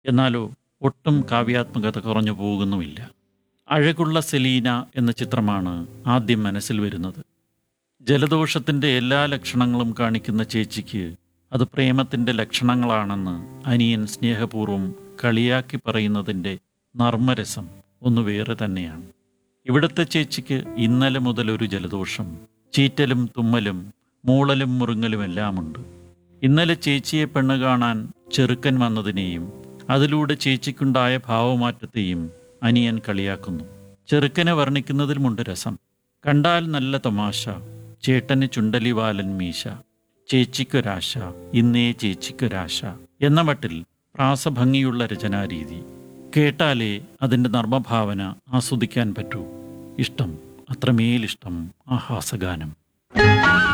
എന്നാലോ ഒട്ടും കാവ്യാത്മകത കുറഞ്ഞു പോകുന്നുമില്ല അഴകുള്ള സെലീന എന്ന ചിത്രമാണ് ആദ്യം മനസ്സിൽ വരുന്നത് ജലദോഷത്തിൻ്റെ എല്ലാ ലക്ഷണങ്ങളും കാണിക്കുന്ന ചേച്ചിക്ക് അത് പ്രേമത്തിൻ്റെ ലക്ഷണങ്ങളാണെന്ന് അനിയൻ സ്നേഹപൂർവ്വം കളിയാക്കി പറയുന്നതിൻ്റെ നർമ്മരസം ഒന്ന് വേറെ തന്നെയാണ് ഇവിടുത്തെ ചേച്ചിക്ക് ഇന്നലെ മുതൽ ഒരു ജലദോഷം ചീറ്റലും തുമ്മലും മൂളലും മുറുങ്ങലുമെല്ലാമുണ്ട് ഇന്നലെ ചേച്ചിയെ പെണ്ണ് കാണാൻ ചെറുക്കൻ വന്നതിനെയും അതിലൂടെ ചേച്ചിക്കുണ്ടായ ഭാവമാറ്റത്തെയും അനിയൻ കളിയാക്കുന്നു ചെറുക്കനെ വർണ്ണിക്കുന്നതിലുമുണ്ട് രസം കണ്ടാൽ നല്ല തമാശ ചേട്ടന് ചുണ്ടലിവാലൻ മീശ ചേച്ചിക്കൊരാശ ഇന്നേ ചേച്ചിക്കൊരാശ എന്ന മട്ടിൽ പ്രാസഭംഗിയുള്ള രചനാരീതി കേട്ടാലേ അതിൻ്റെ നർമ്മഭാവന ആസ്വദിക്കാൻ പറ്റൂ ഇഷ്ടം അത്രമേലിഷ്ടം ആ ഹാസഗാനം